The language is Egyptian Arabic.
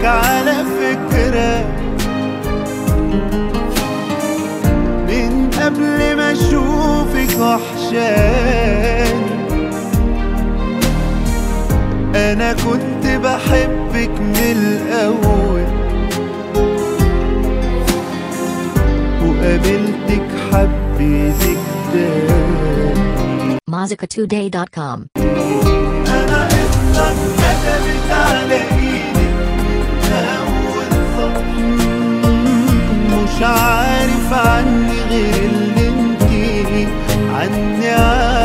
عنك على فكرة من قبل ما اشوفك وحشاني انا كنت بحبك من الاول وقابلتك حبيتك تاني Mozzica2day.com. انا قصة كتبت على ايدي اول سطر مش عارف عني غير اللي انتي عني عارفة